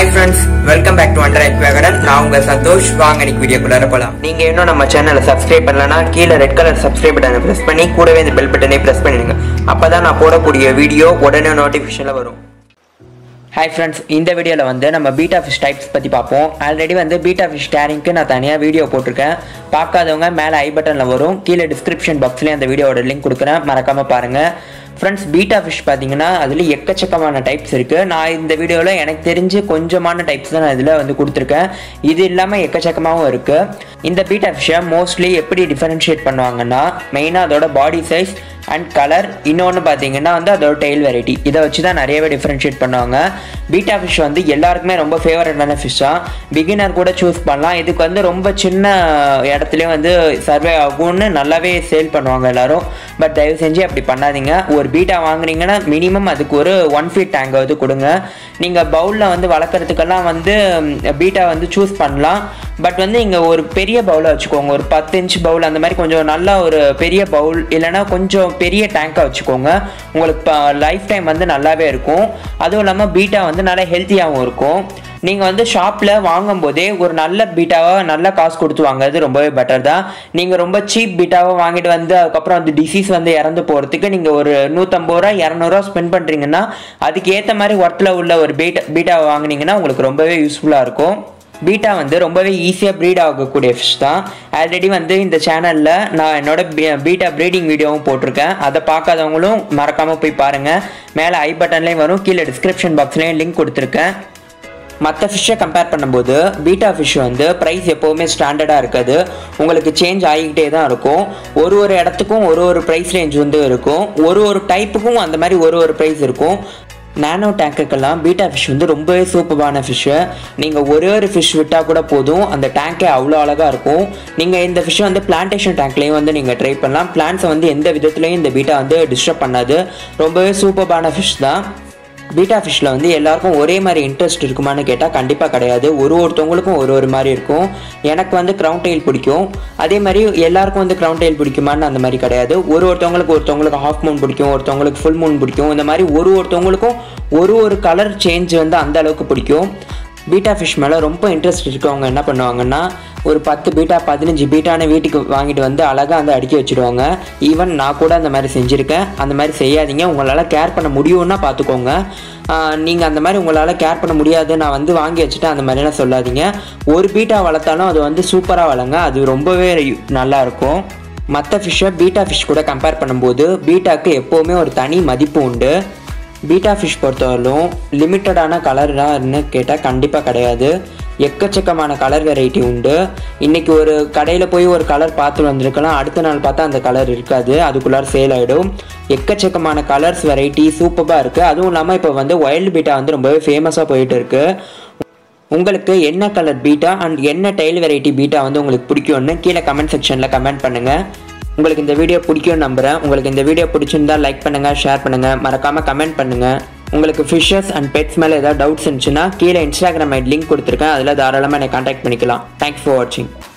hi friends welcome back to under எக்வேகடன் நான் உங்க சந்தோஷ் வாங்க இன்னைக்கு வீடியோக்குள்ளார போலாம் நீங்க இன்னும் நம்ம சேனலை சப்ஸ்கிரைப் பண்ணலனா கீழே ரெட் கலர் சப்ஸ்கிரைப் பட்டனை பிரஸ் பண்ணி கூடவே இந்த பெல் பட்டனை பிரஸ் பண்ணிடுங்க அப்பதான் நான் போடக்கூடிய வீடியோ உடனே நோட்டிஃபிகேஷன்ல வரும் ஹாய் ஃப்ரெண்ட்ஸ் இந்த வீடியோவில் வந்து நம்ம பீட்டா ஃபிஷ் டைப்ஸ் பற்றி பார்ப்போம் ஆல்ரெடி வந்து பீட்டா ஃபிஷ் டேரிங்க்கு நான் தனியாக வீடியோ போட்டிருக்கேன் பார்க்காதவங்க மேலே ஐ பட்டனில் வரும் கீழே டிஸ்கிரிப்ஷன் பாக்ஸ்லேயும் அந்த வீடியோவோட லிங்க் கொடுக்குறேன் மறக்காமல் பாருங்கள் ஃப்ரெண்ட்ஸ் பீட்டா ஃபிஷ் பார்த்தீங்கன்னா அதில் எக்கச்சக்கமான டைப்ஸ் இருக்குது நான் இந்த வீடியோவில் எனக்கு தெரிஞ்சு கொஞ்சமான டைப்ஸ் தான் நான் இதில் வந்து கொடுத்துருக்கேன் இது இல்லாமல் எக்கச்சக்கமாகவும் இருக்குது இந்த பீட்டா ஃபிஷ்ஷை மோஸ்ட்லி எப்படி டிஃபரன்ஷியேட் பண்ணுவாங்கன்னா மெயினாக அதோட பாடி சைஸ் அண்ட் கலர் இன்னொன்று பார்த்தீங்கன்னா வந்து அதோட டெயில் வெரைட்டி இதை வச்சு தான் நிறையவே டிஃப்ரென்ஷியேட் பண்ணுவாங்க பீட்டா ஃபிஷ் வந்து எல்லாருக்குமே ரொம்ப ஃபேவரட்டான ஃபிஷ்ஷாக பிகினர் கூட சூஸ் பண்ணலாம் இதுக்கு வந்து ரொம்ப சின்ன இடத்துலையும் வந்து சர்வே ஆகும்னு நல்லாவே சேல் பண்ணுவாங்க எல்லாரும் பட் தயவு செஞ்சு அப்படி பண்ணாதீங்க ஒரு பீட்டா வாங்குனீங்கன்னா மினிமம் அதுக்கு ஒரு ஒன் ஃபீட் டேங்கை வந்து கொடுங்க நீங்கள் பவுலில் வந்து வளர்க்குறதுக்கெல்லாம் வந்து பீட்டா வந்து சூஸ் பண்ணலாம் பட் வந்து இங்கே ஒரு பெரிய பவுலை வச்சுக்கோங்க ஒரு பத்து இன்ச் பவுல் அந்த மாதிரி கொஞ்சம் நல்லா ஒரு பெரிய பவுல் இல்லைன்னா கொஞ்சம் பெரிய டேங்காக வச்சுக்கோங்க உங்களுக்கு லைஃப் டைம் வந்து நல்லாவே இருக்கும் அதுவும் இல்லாமல் பீட்டா வந்து நல்லா ஹெல்த்தியாகவும் இருக்கும் நீங்கள் வந்து ஷாப்பில் வாங்கும்போதே ஒரு நல்ல பீட்டாவாக நல்ல காசு கொடுத்து வாங்குறது ரொம்பவே பெட்டர் தான் நீங்கள் ரொம்ப சீப் பீட்டாவாக வாங்கிட்டு வந்து அதுக்கப்புறம் அந்த டிசீஸ் வந்து இறந்து போகிறதுக்கு நீங்கள் ஒரு நூற்றம்பது ரூபா இரநூறுவா ஸ்பெண்ட் பண்ணுறீங்கன்னா அதுக்கு ஏற்ற மாதிரி ஒர்த்தில் உள்ள ஒரு பீட்டா பீட்டாவை வாங்குனீங்கன்னா உங்களுக்கு ரொம்பவே யூஸ்ஃபுல்லாக இருக்கும் பீட்டா வந்து ரொம்பவே ஈஸியாக ப்ரீட் ஆகக்கூடிய ஃபிஷ் தான் ஆல்ரெடி வந்து இந்த சேனலில் நான் என்னோட பீட்டா ப்ரீடிங் வீடியோவும் போட்டிருக்கேன் அதை பார்க்காதவங்களும் மறக்காமல் போய் பாருங்கள் மேலே ஐ பட்டன்லேயும் வரும் கீழே டிஸ்கிரிப்ஷன் பாக்ஸ்லேயும் லிங்க் கொடுத்துருக்கேன் மற்ற ஃபிஷ்ஷை கம்பேர் பண்ணும்போது பீட்டா ஃபிஷ் வந்து ப்ரைஸ் எப்போவுமே ஸ்டாண்டர்டாக இருக்காது உங்களுக்கு சேஞ்ச் ஆகிக்கிட்டே தான் இருக்கும் ஒரு ஒரு இடத்துக்கும் ஒரு ஒரு ப்ரைஸ் ரேஞ்ச் வந்து இருக்கும் ஒரு ஒரு டைப்புக்கும் அந்த மாதிரி ஒரு ஒரு ப்ரைஸ் இருக்கும் நானோ டேங்குக்கெல்லாம் பீட்டா ஃபிஷ் வந்து ரொம்பவே சூப்பரான ஃபிஷ்ஷு நீங்கள் ஒரே ஒரு ஃபிஷ் விட்டால் கூட போதும் அந்த டேங்கே அவ்வளோ அழகாக இருக்கும் நீங்கள் இந்த ஃபிஷ்ஷை வந்து பிளான்டேஷன் டேங்க்லேயும் வந்து நீங்கள் ட்ரை பண்ணலாம் பிளான்ஸை வந்து எந்த விதத்துலையும் இந்த பீட்டா வந்து டிஸ்டர்ப் பண்ணாது ரொம்பவே சூப்பரான ஃபிஷ் தான் பீட்டா ஃபிஷ்ஷில் வந்து எல்லாருக்கும் ஒரே மாதிரி இன்ட்ரெஸ்ட் இருக்குமான்னு கேட்டால் கண்டிப்பாக கிடையாது ஒரு ஒருத்தவங்களுக்கும் ஒரு ஒரு மாதிரி இருக்கும் எனக்கு வந்து க்ரௌண்ட் டெயில் பிடிக்கும் அதே மாதிரி எல்லாருக்கும் வந்து க்ரௌண்ட் டெயில் பிடிக்குமான்னு அந்த மாதிரி கிடையாது ஒரு ஒருத்தவங்களுக்கு ஒருத்தவங்களுக்கு ஹாஃப் மூன் பிடிக்கும் ஒருத்தவங்களுக்கு ஃபுல் மூன் பிடிக்கும் இந்த மாதிரி ஒரு ஒருத்தவங்களுக்கும் ஒரு ஒரு கலர் சேஞ்ச் வந்து அந்த அளவுக்கு பிடிக்கும் பீட்டா ஃபிஷ் மேலே ரொம்ப இன்ட்ரெஸ்ட் இருக்கவங்க என்ன பண்ணுவாங்கன்னா ஒரு பத்து பீட்டா பதினஞ்சு பீட்டான வீட்டுக்கு வாங்கிட்டு வந்து அழகாக வந்து அடுக்கி வச்சுடுவாங்க ஈவன் நான் கூட அந்த மாதிரி செஞ்சுருக்கேன் அந்த மாதிரி செய்யாதீங்க உங்களால் கேர் பண்ண முடியும்னா பார்த்துக்கோங்க நீங்கள் அந்த மாதிரி உங்களால் கேர் பண்ண முடியாது நான் வந்து வாங்கி வச்சுட்டேன் அந்த மாதிரிலாம் சொல்லாதீங்க ஒரு பீட்டா வளர்த்தாலும் அது வந்து சூப்பராக வளங்க அது ரொம்பவே நல்லாயிருக்கும் மற்ற ஃபிஷ்ஷை பீட்டா ஃபிஷ் கூட கம்பேர் பண்ணும்போது பீட்டாக்கு எப்போவுமே ஒரு தனி மதிப்பு உண்டு பீட்டா ஃபிஷ் பொறுத்தவரையிலும் லிமிட்டடான கலர்னு கேட்டால் கண்டிப்பாக கிடையாது எக்கச்சக்கமான கலர் வெரைட்டி உண்டு இன்றைக்கி ஒரு கடையில் போய் ஒரு கலர் பார்த்து வந்திருக்கலாம் அடுத்த நாள் பார்த்தா அந்த கலர் இருக்காது அதுக்குள்ளார சேல் ஆகிடும் எக்கச்சக்கமான கலர்ஸ் வெரைட்டி சூப்பராக இருக்குது அதுவும் இல்லாமல் இப்போ வந்து ஒயில்டு பீட்டா வந்து ரொம்பவே ஃபேமஸாக போயிட்டு இருக்குது உங்களுக்கு என்ன கலர் பீட்டா அண்ட் என்ன டைல் வெரைட்டி பீட்டா வந்து உங்களுக்கு பிடிக்கும்னு கீழே கமெண்ட் செக்ஷனில் கமெண்ட் பண்ணுங்கள் உங்களுக்கு இந்த வீடியோ பிடிக்கும்னு நம்புகிறேன் உங்களுக்கு இந்த வீடியோ பிடிச்சிருந்தா லைக் பண்ணுங்கள் ஷேர் பண்ணுங்கள் மறக்காமல் கமெண்ட் பண்ணுங்கள் உங்களுக்கு ஃபிஷ்ஷஸ் அண்ட் பெட்ஸ் மேலே ஏதாவது டவுட்ஸ் இருந்துச்சுன்னா கீழே இன்ஸ்டாகிராம் ஐடி லிங்க் கொடுத்துருக்கேன் அதில் தாராளமாக என்னை காண்டாக்ட் பண்ணிக்கலாம் தேங்க்ஸ் ஃபார் வாட்சிங்